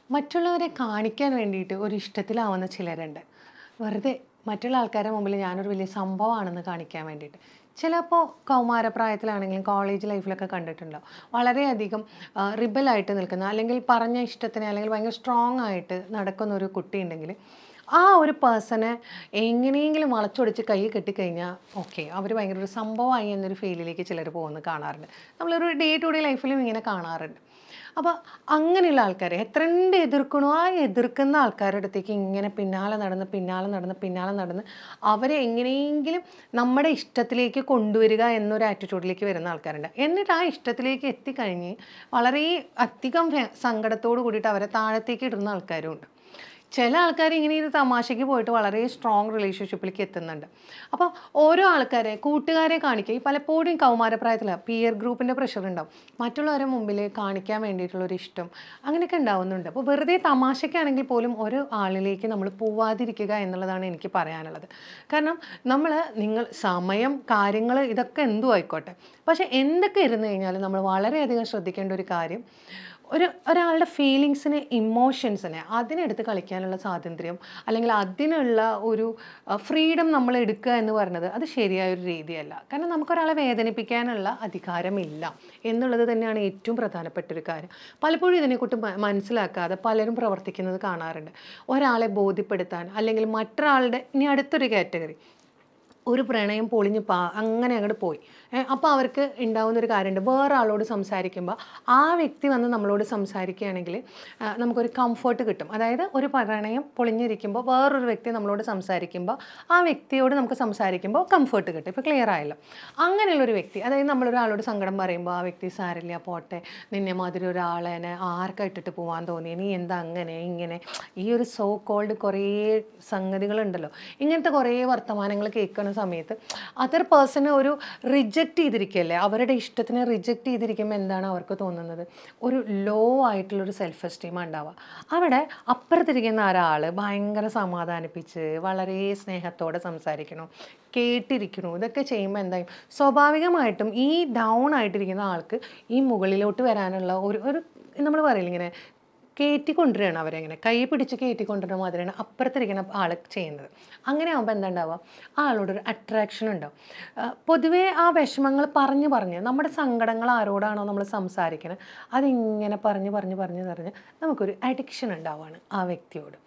മറ്റുള്ളവരെ കാണിക്കാൻ വേണ്ടിയിട്ട് ഒരു ഇഷ്ടത്തിലാവുന്ന ചിലരുണ്ട് വെറുതെ മറ്റുള്ള ആൾക്കാരുടെ മുമ്പിൽ ഞാനൊരു വലിയ സംഭവമാണെന്ന് കാണിക്കാൻ വേണ്ടിയിട്ട് ചിലപ്പോൾ കൗമാരപ്രായത്തിലാണെങ്കിലും കോളേജ് ലൈഫിലൊക്കെ കണ്ടിട്ടുണ്ടാവും വളരെയധികം റിബലായിട്ട് നിൽക്കുന്ന അല്ലെങ്കിൽ പറഞ്ഞ ഇഷ്ടത്തിന് അല്ലെങ്കിൽ ഭയങ്കര സ്ട്രോങ് ആയിട്ട് നടക്കുന്ന ഒരു കുട്ടി ഉണ്ടെങ്കിൽ ആ ഒരു പേഴ്സണെ എങ്ങനെയെങ്കിലും വളച്ചൊടിച്ച് കൈ കെട്ടിക്കഴിഞ്ഞാൽ ഓക്കെ അവർ ഭയങ്കര ഒരു സംഭവമായി എന്നൊരു ഫീലിലേക്ക് ചിലർ പോകുന്നത് കാണാറുണ്ട് നമ്മളൊരു ഡേ ടു ഡേ ലൈഫിലും ഇങ്ങനെ കാണാറുണ്ട് അപ്പോൾ അങ്ങനെയുള്ള ആൾക്കാരെ എത്രണ്ട് എതിർക്കണോ ആ എതിർക്കുന്ന ആൾക്കാരുടെ അടുത്തേക്ക് ഇങ്ങനെ പിന്നാലെ നടന്ന് പിന്നാലെ നടന്ന് പിന്നാലെ നടന്ന് അവരെ എങ്ങനെയെങ്കിലും നമ്മുടെ ഇഷ്ടത്തിലേക്ക് കൊണ്ടുവരിക എന്നൊരു ആറ്റിറ്റ്യൂഡിലേക്ക് വരുന്ന ആൾക്കാരുണ്ട് എന്നിട്ട് ആ ഇഷ്ടത്തിലേക്ക് എത്തിക്കഴിഞ്ഞ് വളരെ അധികം ഭയ- സങ്കടത്തോട് കൂടിയിട്ട് അവരെ താഴത്തേക്ക് ഇടുന്ന ആൾക്കാരും ഉണ്ട് ചില ആൾക്കാർ ഇങ്ങനെ ഒരു തമാശയ്ക്ക് പോയിട്ട് വളരെ സ്ട്രോങ് റിലേഷൻഷിപ്പിലേക്ക് എത്തുന്നുണ്ട് അപ്പോൾ ഓരോ ആൾക്കാരെ കൂട്ടുകാരെ കാണിക്കുക ഈ പലപ്പോഴും കൗമാരപ്രായത്തിൽ പിയർ ഗ്രൂപ്പിൻ്റെ പ്രഷർ ഉണ്ടാവും മറ്റുള്ളവരുടെ മുമ്പിൽ കാണിക്കാൻ വേണ്ടിയിട്ടുള്ളൊരു ഇഷ്ടം അങ്ങനെയൊക്കെ ഉണ്ടാവുന്നുണ്ട് അപ്പോൾ വെറുതെ തമാശയ്ക്കാണെങ്കിൽ പോലും ഒരു ആളിലേക്ക് നമ്മൾ പോവാതിരിക്കുക എന്നുള്ളതാണ് എനിക്ക് പറയാനുള്ളത് കാരണം നമ്മൾ നിങ്ങൾ സമയം കാര്യങ്ങൾ ഇതൊക്കെ എന്തും ആയിക്കോട്ടെ പക്ഷേ എന്തൊക്കെ ഇരുന്ന് കഴിഞ്ഞാലും നമ്മൾ വളരെയധികം ശ്രദ്ധിക്കേണ്ട ഒരു കാര്യം ഒരു ഒരാളുടെ ഫീലിങ്സിനെ ഇമോഷൻസിനെ അതിനെടുത്ത് കളിക്കാനുള്ള സ്വാതന്ത്ര്യം അല്ലെങ്കിൽ അതിനുള്ള ഒരു ഫ്രീഡം നമ്മൾ എടുക്കുക എന്ന് പറയുന്നത് അത് ശരിയായ ഒരു രീതിയല്ല കാരണം നമുക്കൊരാളെ വേദനിപ്പിക്കാനുള്ള അധികാരമില്ല എന്നുള്ളത് തന്നെയാണ് ഏറ്റവും പ്രധാനപ്പെട്ട ഒരു കാര്യം പലപ്പോഴും ഇതിനെക്കുറിച്ച് മ- മനസ്സിലാക്കാതെ പലരും പ്രവർത്തിക്കുന്നത് കാണാറുണ്ട് ഒരാളെ ബോധ്യപ്പെടുത്താൻ അല്ലെങ്കിൽ മറ്റൊരാളുടെ ഇനി അടുത്തൊരു കാറ്റഗറി ഒരു പ്രണയം പൊളിഞ്ഞ് പാ അങ്ങനെ അങ്ങോട്ട് പോയി അപ്പോൾ അവർക്ക് ഉണ്ടാവുന്ന ഒരു കാര്യമുണ്ട് വേറെ ആളോട് സംസാരിക്കുമ്പോൾ ആ വ്യക്തി വന്ന് നമ്മളോട് സംസാരിക്കുകയാണെങ്കിൽ ആ, നമുക്കൊരു കംഫർട്ട് കിട്ടും അതായത് ഒരു പ്രണയം പൊളിഞ്ഞിരിക്കുമ്പോൾ വേറൊരു വ്യക്തി നമ്മളോട് സംസാരിക്കുമ്പോൾ ആ വ്യക്തിയോട് നമുക്ക് സംസാരിക്കുമ്പോൾ കംഫർട്ട് കിട്ടും ഇപ്പോൾ ക്ലിയർ ആയല്ലോ അങ്ങനെയുള്ളൊരു വ്യക്തി അതായത് നമ്മളൊരാളോട് സങ്കടം പറയുമ്പോൾ ആ വ്യക്തി സാരില്ല പോട്ടെ നിന്നെ മാതിരി ഒരാളെനെ ആർക്കാ ഇട്ടിട്ട് പോകാൻ തോന്നി നീ എന്താ അങ്ങനെ ഇങ്ങനെ ഈ ഒരു സോ കോൾഡ് കുറേ സംഗതികളുണ്ടല്ലോ ഇങ്ങനത്തെ കുറേ വർത്തമാനങ്ങൾ കേൾക്കുന്ന സമയത്ത് അതർ പേഴ്സണ് ഒരു റിജക്റ്റ് ചെയ്തിരിക്കുകയല്ലേ അവരുടെ ഇഷ്ടത്തിനെ റിജക്റ്റ് ചെയ്തിരിക്കുമ്പോൾ എന്താണ് അവർക്ക് തോന്നുന്നത് ഒരു ലോ ആയിട്ടുള്ളൊരു സെൽഫ് എസ്റ്റീം ഉണ്ടാവുക അവിടെ അപ്പുറത്തിരിക്കുന്ന ഒരാൾ ഭയങ്കര സമാധാനിപ്പിച്ച് വളരെ സ്നേഹത്തോടെ സംസാരിക്കണം കേട്ടിരിക്കണു ഇതൊക്കെ ചെയ്യുമ്പോൾ എന്തായും സ്വാഭാവികമായിട്ടും ഈ ഡൗൺ ആയിട്ടിരിക്കുന്ന ആൾക്ക് ഈ മുകളിലോട്ട് വരാനുള്ള ഒരു ഒരു നമ്മൾ പറയില്ല ഇങ്ങനെ കയറ്റി കൊണ്ടുവരികയാണ് അവരെങ്ങനെ കൈ പിടിച്ച് കയറ്റി കൊണ്ടുവരുന്ന മാതിരിയാണ് അപ്പുറത്തിരിക്കുന്ന ആൾ ചെയ്യുന്നത് അങ്ങനെ ആകുമ്പോൾ എന്താ ഉണ്ടാവുക ആ ആളോടൊരു അട്രാക്ഷൻ ഉണ്ടാവും ആ, പൊതുവേ ആ വിഷമങ്ങൾ പറഞ്ഞ് പറഞ്ഞ് നമ്മുടെ സങ്കടങ്ങൾ ആരോടാണോ നമ്മൾ സംസാരിക്കുന്നത് അതിങ്ങനെ പറഞ്ഞ് പറഞ്ഞ് പറഞ്ഞ് പറഞ്ഞ് നമുക്കൊരു അഡിക്ഷൻ ഉണ്ടാവുകയാണ് ആ വ്യക്തിയോട്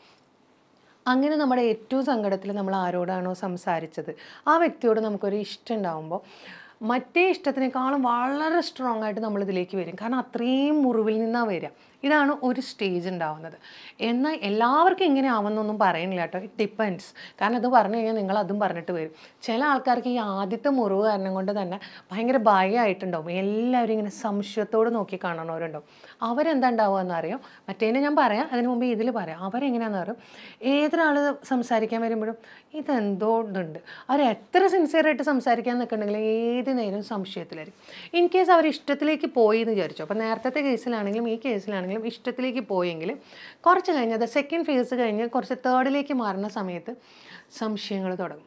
അങ്ങനെ നമ്മുടെ ഏറ്റവും സങ്കടത്തിൽ നമ്മൾ ആരോടാണോ സംസാരിച്ചത് ആ വ്യക്തിയോട് നമുക്കൊരു ഇഷ്ടം ഉണ്ടാകുമ്പോൾ മറ്റേ ഇഷ്ടത്തിനേക്കാളും വളരെ സ്ട്രോങ് ആയിട്ട് നമ്മൾ ഇതിലേക്ക് വരും കാരണം അത്രയും മുറിവിൽ നിന്നാണ് വരിക ഇതാണ് ഒരു സ്റ്റേജ് ഉണ്ടാവുന്നത് എന്നാൽ എല്ലാവർക്കും ഇങ്ങനെ ആവുമെന്നൊന്നും പറയുന്നില്ല കേട്ടോ ഇറ്റ് ഡിപ്പെൻസ് കാരണം ഇത് പറഞ്ഞു കഴിഞ്ഞാൽ നിങ്ങൾ അതും പറഞ്ഞിട്ട് വരും ചില ആൾക്കാർക്ക് ഈ ആദ്യത്തെ മുറിവ് കാരണം കൊണ്ട് തന്നെ ഭയങ്കര ഭയമായിട്ടുണ്ടാവും എല്ലാവരും ഇങ്ങനെ സംശയത്തോട് നോക്കി കാണണവരുണ്ടാവും അവരെന്താ ഉണ്ടാവുക എന്നറിയാം മറ്റേനെ ഞാൻ പറയാം അതിന് മുമ്പ് ഇതിൽ പറയാം അവരെങ്ങനെയാണെന്ന് അറിയാം ഏതൊരാൾ സംസാരിക്കാൻ വരുമ്പോഴും ഇതെന്തോ ഇതുണ്ട് അവർ എത്ര സിൻസിയറായിട്ട് സംസാരിക്കാൻ നിൽക്കുന്നുണ്ടെങ്കിൽ ഏത് നേരം സംശയത്തിലായിരിക്കും ഇൻ കേസ് അവർ ഇഷ്ടത്തിലേക്ക് പോയി എന്ന് വിചാരിച്ചു അപ്പോൾ നേരത്തെ കേസിലാണെങ്കിലും ഈ കേസിലാണെങ്കിലും ഇഷ്ടത്തിലേക്ക് പോയെങ്കിൽ കുറച്ച് കഴിഞ്ഞ് അത് സെക്കൻഡ് ഫേസ് കഴിഞ്ഞ് കുറച്ച് തേർഡിലേക്ക് മാറുന്ന സമയത്ത് സംശയങ്ങൾ തുടങ്ങും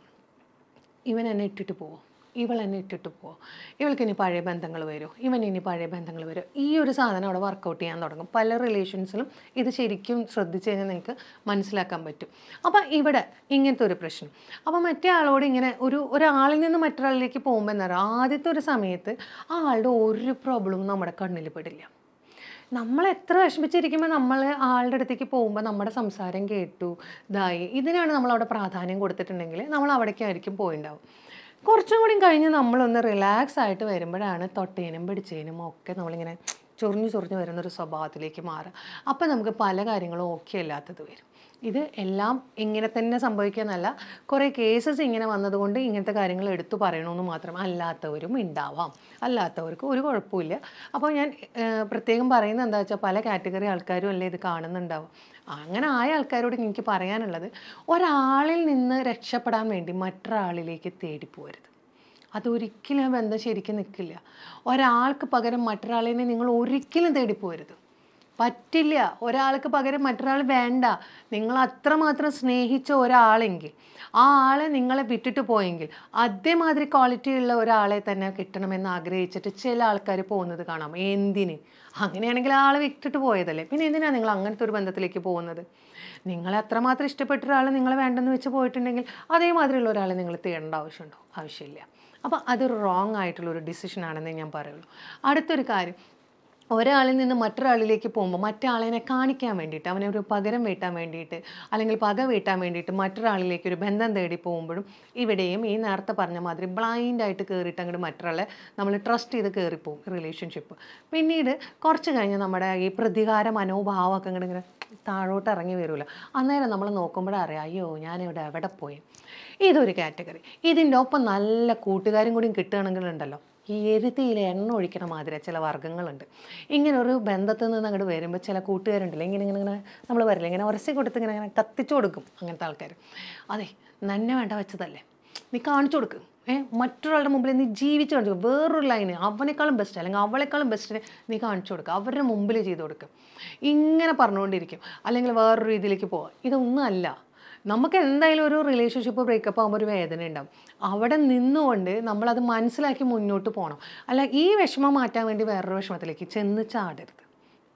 ഇവൻ എന്നെ ഇട്ടിട്ട് പോവോ ഇവൾ എന്നെ ഇട്ടിട്ട് പോവോ ഇവൾക്ക് ഇനി പഴയ ബന്ധങ്ങൾ വരുമോ ഇവൻ ഇനി പഴയ ബന്ധങ്ങൾ വരുമോ ഈ ഒരു സാധനം അവിടെ വർക്കൗട്ട് ചെയ്യാൻ തുടങ്ങും പല റിലേഷൻസിലും ഇത് ശരിക്കും ശ്രദ്ധിച്ചു കഴിഞ്ഞാൽ നിങ്ങൾക്ക് മനസ്സിലാക്കാൻ പറ്റും അപ്പം ഇവിടെ ഇങ്ങനത്തെ ഒരു പ്രശ്നം അപ്പം മറ്റേ ആളോട് ഇങ്ങനെ ഒരു ഒരാളിൽ നിന്ന് മറ്റൊരാളിലേക്ക് പോകുമ്പോൾ എന്താ പറയുക ആദ്യത്തെ ഒരു സമയത്ത് ആ ആളുടെ ഒരു പ്രോബ്ലവും നമ്മുടെ കണ്ണിൽ പെടില്ല നമ്മൾ എത്ര വിഷമിച്ചിരിക്കുമ്പോൾ നമ്മൾ ആളുടെ അടുത്തേക്ക് പോകുമ്പോൾ നമ്മുടെ സംസാരം കേട്ടു ഇതായി ഇതിനാണ് നമ്മൾ അവിടെ പ്രാധാന്യം കൊടുത്തിട്ടുണ്ടെങ്കിൽ നമ്മൾ അവിടേക്കായിരിക്കും പോയിണ്ടാവും കുറച്ചും കൂടി കഴിഞ്ഞ് നമ്മളൊന്ന് റിലാക്സ് ആയിട്ട് വരുമ്പോഴാണ് തൊട്ടേനും പിടിച്ചേനും ഒക്കെ നമ്മളിങ്ങനെ ചൊറിഞ്ഞു ചൊറിഞ്ഞു വരുന്ന ഒരു സ്വഭാവത്തിലേക്ക് മാറുക അപ്പം നമുക്ക് പല കാര്യങ്ങളും ഓക്കെ അല്ലാത്തത് വരും ഇത് എല്ലാം ഇങ്ങനെ തന്നെ സംഭവിക്കാന്നല്ല കുറേ കേസസ് ഇങ്ങനെ വന്നതുകൊണ്ട് ഇങ്ങനത്തെ കാര്യങ്ങൾ എടുത്തു പറയണമെന്ന് മാത്രം അല്ലാത്തവരും ഉണ്ടാവാം അല്ലാത്തവർക്ക് ഒരു കുഴപ്പമില്ല അപ്പോൾ ഞാൻ ഏഹ്, പ്രത്യേകം പറയുന്നത് എന്താ വെച്ചാൽ പല കാറ്റഗറി ആൾക്കാരും അല്ലേ ഇത് കാണുന്നുണ്ടാവും അങ്ങനെ ആയ ആൾക്കാരോട് എനിക്ക് പറയാനുള്ളത് ഒരാളിൽ നിന്ന് രക്ഷപ്പെടാൻ വേണ്ടി മറ്റൊരാളിലേക്ക് തേടിപ്പോരുത് അതൊരിക്കലും ആ ബന്ധം ശരിക്കും നിൽക്കില്ല ഒരാൾക്ക് പകരം മറ്റൊരാളിനെ നിങ്ങൾ ഒരിക്കലും തേടിപ്പോരുത് പറ്റില്ല ഒരാൾക്ക് പകരം മറ്റൊരാൾ വേണ്ട നിങ്ങൾ അത്രമാത്രം സ്നേഹിച്ച ഒരാളെങ്കിൽ ആ ആളെ നിങ്ങളെ വിട്ടിട്ട് പോയെങ്കിൽ അതേമാതിരി ക്വാളിറ്റി ഉള്ള ഒരാളെ തന്നെ കിട്ടണമെന്ന് ആഗ്രഹിച്ചിട്ട് ചില ആൾക്കാർ പോകുന്നത് കാണാം എന്തിന് അങ്ങനെയാണെങ്കിൽ ആ ആളെ വിട്ടിട്ട് പോയതല്ലേ പിന്നെ എന്തിനാണ് നിങ്ങൾ അങ്ങനത്തെ ഒരു ബന്ധത്തിലേക്ക് പോകുന്നത് നിങ്ങളെ അത്രമാത്രം ഇഷ്ടപ്പെട്ട ഒരാൾ നിങ്ങളെ വേണ്ടെന്ന് വെച്ച് പോയിട്ടുണ്ടെങ്കിൽ അതേമാതിരിയുള്ള ഒരാളെ നിങ്ങൾ തേടേണ്ട ആവശ്യമുണ്ടോ ആവശ്യമില്ല അപ്പോൾ അതൊരു റോങ് ആയിട്ടുള്ള ഒരു ഡിസിഷൻ ആണെന്നേ ഞാൻ പറയുള്ളൂ അടുത്തൊരു കാര്യം ഒരാളിൽ നിന്ന് മറ്റൊരാളിലേക്ക് പോകുമ്പോൾ മറ്റേ കാണിക്കാൻ വേണ്ടിയിട്ട് അവനെ ഒരു പകരം വീട്ടാൻ വേണ്ടിയിട്ട് അല്ലെങ്കിൽ പക വീട്ടാൻ വേണ്ടിയിട്ട് മറ്റൊരാളിലേക്ക് ഒരു ബന്ധം തേടി പോകുമ്പോഴും ഇവിടെയും ഈ നേരത്തെ പറഞ്ഞ മാതിരി ബ്ലൈൻഡായിട്ട് കയറിയിട്ട് അങ്ങോട്ട് മറ്റൊരാളെ നമ്മൾ ട്രസ്റ്റ് ചെയ്ത് കയറിപ്പോവും റിലേഷൻഷിപ്പ് പിന്നീട് കുറച്ച് കഴിഞ്ഞ് നമ്മുടെ ഈ പ്രതികാര മനോഭാവമൊക്കെ ഇങ്ങനെ ഇങ്ങനെ താഴോട്ട് ഇറങ്ങി വരുമല്ലോ അന്നേരം നമ്മൾ നോക്കുമ്പോഴറിയാം അയ്യോ ഞാനിവിടെ എവിടെ പോയി ഇതൊരു കാറ്റഗറി ഇതിൻ്റെ ഒപ്പം നല്ല കൂട്ടുകാരും കൂടിയും കിട്ടുകയാണെങ്കിലുണ്ടല്ലോ ഈ എരുതിയിൽ എണ്ണ ഒഴിക്കണ മാതിരി ചില വർഗ്ഗങ്ങളുണ്ട് ഇങ്ങനെ ഒരു ബന്ധത്തിൽ നിന്ന് അങ്ങോട്ട് വരുമ്പോൾ ചില കൂട്ടുകാരുണ്ടല്ലോ ഇങ്ങനെ ഇങ്ങനെ ഇങ്ങനെ നമ്മൾ വരില്ല ഇങ്ങനെ ഉരസി കൊടുത്ത് ഇങ്ങനെ ഇങ്ങനെ കത്തിച്ചു കൊടുക്കും അങ്ങനത്തെ ആൾക്കാർ അതെ നന്നെ വേണ്ട വെച്ചതല്ലേ നീ കാണിച്ചു കൊടുക്ക് ഏ മറ്റൊരാളുടെ മുമ്പിൽ നീ ജീവിച്ച് കാണിച്ചു കൊടുക്ക്. വേറൊരു ലൈന് അവനേക്കാളും ബെസ്റ്റ് അല്ലെങ്കിൽ അവളെക്കാളും ബെസ്റ്റിന് നീ കാണിച്ചു കൊടുക്കുക അവരുടെ മുമ്പിൽ ചെയ്ത് കൊടുക്കുക ഇങ്ങനെ പറഞ്ഞുകൊണ്ടിരിക്കും അല്ലെങ്കിൽ വേറൊരു രീതിയിലേക്ക് പോവുക ഇതൊന്നും അല്ല നമുക്ക് എന്തായാലും ഒരു റിലേഷൻഷിപ്പ് ബ്രേക്കപ്പ് ആകുമ്പോൾ ഒരു വേദന ഉണ്ടാവും അവിടെ നിന്നുകൊണ്ട് നമ്മളത് മനസ്സിലാക്കി മുന്നോട്ട് പോകണം അല്ല ഈ വിഷമം മാറ്റാൻ വേണ്ടി വേറൊരു വിഷമത്തിലേക്ക് ചെന്ന് ചാടരുത്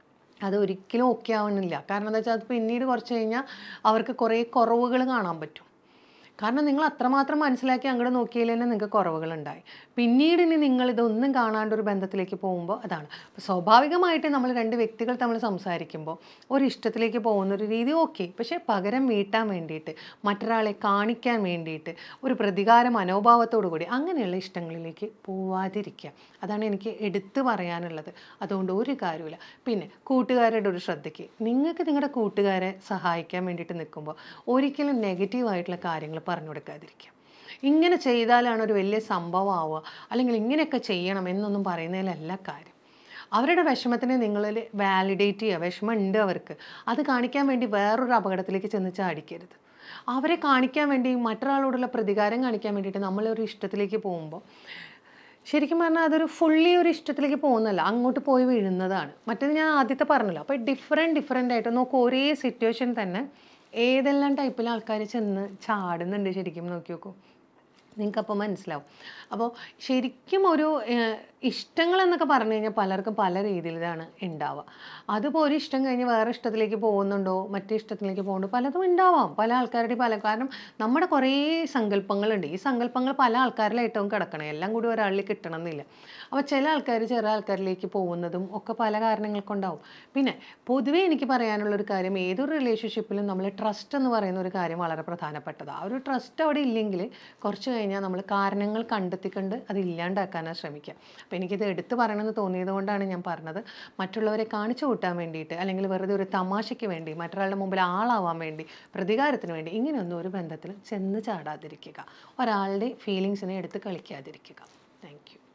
അത് ഒരിക്കലും ഓക്കെ ആവണില്ല കാരണം എന്താ വെച്ചാൽ അത് പിന്നീട് കുറച്ച് കഴിഞ്ഞാൽ അവർക്ക് കുറേ കുറവുകൾ കാണാൻ പറ്റും കാരണം നിങ്ങൾ അത്രമാത്രം മനസ്സിലാക്കി അങ്ങോട്ട് നോക്കിയാൽ തന്നെ നിങ്ങൾക്ക് കുറവുകളുണ്ടായി പിന്നീട് ഇനി നിങ്ങൾ ഇതൊന്നും കാണാണ്ട് ഒരു ബന്ധത്തിലേക്ക് പോകുമ്പോൾ അതാണ് അപ്പോൾ സ്വാഭാവികമായിട്ട് നമ്മൾ രണ്ട് വ്യക്തികൾ തമ്മിൽ സംസാരിക്കുമ്പോൾ ഒരു ഇഷ്ടത്തിലേക്ക് പോകുന്ന ഒരു രീതി ഓക്കെ പക്ഷേ പകരം വീട്ടാൻ വേണ്ടിയിട്ട് മറ്റൊരാളെ കാണിക്കാൻ വേണ്ടിയിട്ട് ഒരു പ്രതികാര മനോഭാവത്തോടു കൂടി അങ്ങനെയുള്ള ഇഷ്ടങ്ങളിലേക്ക് പോവാതിരിക്കുക അതാണ് എനിക്ക് എടുത്തു പറയാനുള്ളത് അതുകൊണ്ട് ഒരു കാര്യമില്ല പിന്നെ കൂട്ടുകാരുടെ ഒരു ശ്രദ്ധയ്ക്ക് നിങ്ങൾക്ക് നിങ്ങളുടെ കൂട്ടുകാരെ സഹായിക്കാൻ വേണ്ടിയിട്ട് നിൽക്കുമ്പോൾ ഒരിക്കലും നെഗറ്റീവായിട്ടുള്ള കാര്യങ്ങൾ പറഞ്ഞു കൊടുക്കാതിരിക്കുക ഇങ്ങനെ ചെയ്താലാണ് ഒരു വലിയ സംഭവം ആവുക അല്ലെങ്കിൽ ഇങ്ങനെയൊക്കെ ചെയ്യണം എന്നൊന്നും പറയുന്നതിലല്ല കാര്യം അവരുടെ വിഷമത്തിനെ നിങ്ങളിൽ വാലിഡേറ്റ് ചെയ്യുക വിഷമം ഉണ്ട് അവർക്ക് അത് കാണിക്കാൻ വേണ്ടി വേറൊരു അപകടത്തിലേക്ക് ചെന്ന് ചാടിക്കരുത് അവരെ കാണിക്കാൻ വേണ്ടി മറ്റൊരാളോടുള്ള പ്രതികാരം കാണിക്കാൻ വേണ്ടിയിട്ട് നമ്മളൊരു ഇഷ്ടത്തിലേക്ക് പോകുമ്പോൾ ശരിക്കും പറഞ്ഞാൽ അതൊരു ഫുള്ളി ഒരു ഇഷ്ടത്തിലേക്ക് പോകുന്നല്ല അങ്ങോട്ട് പോയി വീഴുന്നതാണ് മറ്റേത് ഞാൻ ആദ്യത്തെ പറഞ്ഞല്ലോ അപ്പോൾ ഡിഫറെൻറ്റ് ഡിഫറെൻ്റ് ആയിട്ട് നോക്കൂ ഒരേ സിറ്റുവേഷൻ തന്നെ ഏതെല്ലാം ടൈപ്പിൽ ആൾക്കാർ ചെന്ന് ചാടുന്നുണ്ട് ശരിക്കും നോക്കി നോക്കൂ നിങ്ങൾക്കപ്പോൾ മനസ്സിലാവും അപ്പോൾ ശരിക്കും ഒരു ഏഹ്, ഇഷ്ടങ്ങൾ എന്നൊക്കെ പറഞ്ഞു കഴിഞ്ഞാൽ പലർക്കും പല രീതിയിലാണ് ഉണ്ടാവുക അതിപ്പോൾ ഒരു ഇഷ്ടം കഴിഞ്ഞ് വേറെ ഇഷ്ടത്തിലേക്ക് പോകുന്നുണ്ടോ മറ്റേ ഇഷ്ടത്തിലേക്ക് പോകുന്നുണ്ടോ പലതും ഉണ്ടാവാം പല ആൾക്കാരുടെയും പല കാരണം നമ്മുടെ കുറേ സങ്കല്പങ്ങളുണ്ട് ഈ സങ്കല്പങ്ങൾ പല ആൾക്കാരിലായിട്ടും കിടക്കണം എല്ലാം കൂടി ഒരാളിൽ കിട്ടണം എന്നില്ല അപ്പോൾ ചില ആൾക്കാർ ചെറിയ ആൾക്കാരിലേക്ക് പോകുന്നതും ഒക്കെ പല കാരണങ്ങൾ കൊണ്ടാവും പിന്നെ പൊതുവേ എനിക്ക് പറയാനുള്ളൊരു കാര്യം ഏതൊരു റിലേഷൻഷിപ്പിലും നമ്മൾ ട്രസ്റ്റ് എന്ന് പറയുന്ന ഒരു കാര്യം വളരെ പ്രധാനപ്പെട്ടതാണ് ആ ഒരു ട്രസ്റ്റ് അവിടെ ഇല്ലെങ്കിൽ കുറച്ച് കഴിഞ്ഞാൽ നമ്മൾ കാരണങ്ങൾ കണ്ടെത്തിക്കൊണ്ട് അത് ഇല്ലാണ്ടാക്കാനാണ് ശ്രമിക്കുക അപ്പോൾ എനിക്കിത് എടുത്തു പറയണമെന്ന് തോന്നിയത് കൊണ്ടാണ് ഞാൻ പറഞ്ഞത് മറ്റുള്ളവരെ കാണിച്ചു കൂട്ടാൻ വേണ്ടിയിട്ട് അല്ലെങ്കിൽ വെറുതെ ഒരു തമാശയ്ക്ക് വേണ്ടി മറ്റൊരാളുടെ മുമ്പിൽ ആളാവാൻ വേണ്ടി പ്രതികാരത്തിന് വേണ്ടി ഇങ്ങനെയൊന്നും ഒരു ബന്ധത്തിൽ ചെന്ന് ചാടാതിരിക്കുക ഒരാളുടെ ഫീലിങ്സിനെ എടുത്ത് കളിക്കാതിരിക്കുക താങ്ക് യു